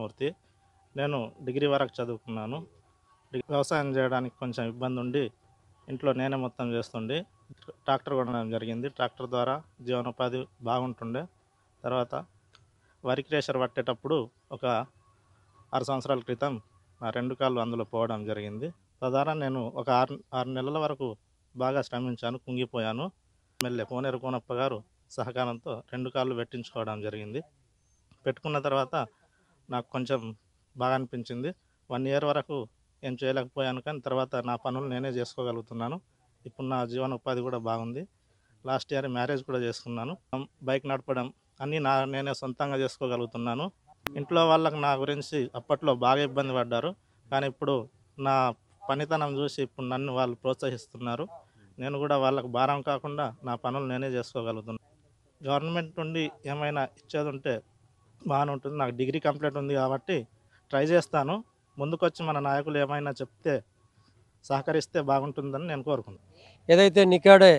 విష్ణుమూర్తి నేను డిగ్రీ వరకు చదువుకున్నాను డి- వ్యవసాయం చేయడానికి కొంచెం ఇబ్బంది ఉండి ఇంట్లో నేనే మొత్తం చేస్తుండే ట్రాక్టర్ కొనడం జరిగింది ట్రాక్టర్ ద్వారా జీవనోపాధి బాగుంటుండే తర్వాత వరి క్రేషర్ పట్టేటప్పుడు ఒక ఆరు సంవత్సరాల క్రితం నా రెండు కాళ్ళు అందులో పోవడం జరిగింది తద్వారా నేను ఒక ఆరు ఆరు నెలల వరకు బాగా శ్రమించాను కుంగిపోయాను ఎమ్మెల్యే కోనేరు కోనప్ప గారు సహకారంతో రెండు కాళ్ళు పెట్టించుకోవడం జరిగింది పెట్టుకున్న తర్వాత నాకు కొంచెం బాగా అనిపించింది వన్ ఇయర్ వరకు ఏం చేయలేకపోయాను కానీ తర్వాత నా పనులు నేనే చేసుకోగలుగుతున్నాను ఇప్పుడు నా జీవనోపాధి కూడా బాగుంది లాస్ట్ ఇయర్ మ్యారేజ్ కూడా చేసుకున్నాను బైక్ నడపడం అన్నీ నా నేనే సొంతంగా చేసుకోగలుగుతున్నాను ఇంట్లో వాళ్ళకి నా గురించి అప్పట్లో బాగా ఇబ్బంది పడ్డారు కానీ ఇప్పుడు నా పనితనం చూసి ఇప్పుడు నన్ను వాళ్ళు ప్రోత్సహిస్తున్నారు నేను కూడా వాళ్ళకు భారం కాకుండా నా పనులు నేనే చేసుకోగలుగుతున్నాను గవర్నమెంట్ నుండి ఏమైనా ఇచ్చేది ఉంటే బాగానే ఉంటుంది నాకు డిగ్రీ కంప్లీట్ ఉంది కాబట్టి ట్రై చేస్తాను ముందుకొచ్చి మన నాయకులు ఏమైనా చెప్తే సహకరిస్తే బాగుంటుందని నేను కోరుకుంటున్నాను ఏదైతే నికాడే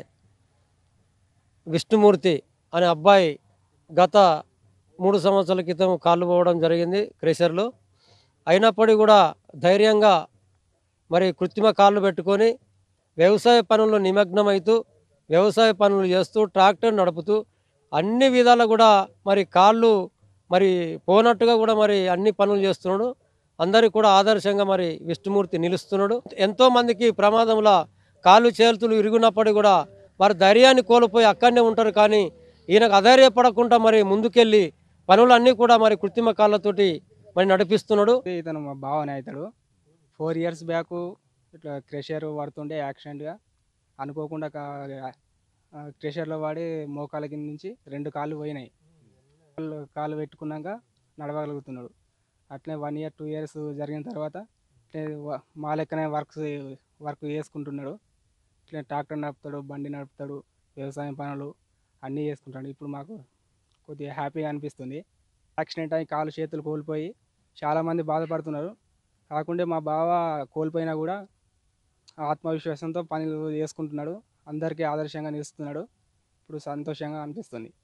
విష్ణుమూర్తి అనే అబ్బాయి గత మూడు సంవత్సరాల క్రితం కాళ్ళు పోవడం జరిగింది క్రెషర్లో అయినప్పటికీ కూడా ధైర్యంగా మరి కృత్రిమ కాళ్ళు పెట్టుకొని వ్యవసాయ పనుల్లో నిమగ్నమవుతూ వ్యవసాయ పనులు చేస్తూ ట్రాక్టర్ నడుపుతూ అన్ని విధాలు కూడా మరి కాళ్ళు మరి పోనట్టుగా కూడా మరి అన్ని పనులు చేస్తున్నాడు అందరికి కూడా ఆదర్శంగా మరి విష్ణుమూర్తి నిలుస్తున్నాడు ఎంతో మందికి ప్రమాదంలో కాళ్ళు చేతులు ఇరుగున్నప్పటికీ కూడా వారి ధైర్యాన్ని కోల్పోయి అక్కడనే ఉంటారు కానీ ఈయనకు అధైర్యపడకుండా మరి ముందుకెళ్ళి పనులన్నీ కూడా మరి కృత్రిమ కాళ్ళతోటి మరి నడిపిస్తున్నాడు ఇతను మా బావనే అవుతాడు ఫోర్ ఇయర్స్ బ్యాక్ ఇట్లా క్రెషర్ పడుతుండే యాక్సిడెంట్గా అనుకోకుండా క్రెషర్లో వాడి మోకాల కింద నుంచి రెండు కాళ్ళు పోయినాయి కాళ్ళు కాళ్ళు పెట్టుకున్నాక నడవగలుగుతున్నాడు అట్లే వన్ ఇయర్ టూ ఇయర్స్ జరిగిన తర్వాత ఇట్లే వ- మా లెక్కనే వర్క్ వర్క్ చేసుకుంటున్నాడు ఇట్లా ట్రాక్టర్ నడుపుతాడు బండి నడుపుతాడు వ్యవసాయం పనులు అన్నీ చేసుకుంటాడు ఇప్పుడు మాకు కొద్దిగా హ్యాపీగా అనిపిస్తుంది యాక్సిడెంట్ అయి కాలు చేతులు కోల్పోయి చాలామంది బాధపడుతున్నారు కాకుంటే మా బావ కోల్పోయినా కూడా ఆత్మవిశ్వాసంతో పనులు చేసుకుంటున్నాడు అందరికీ ఆదర్శంగా నిలుస్తున్నాడు ఇప్పుడు సంతోషంగా అనిపిస్తుంది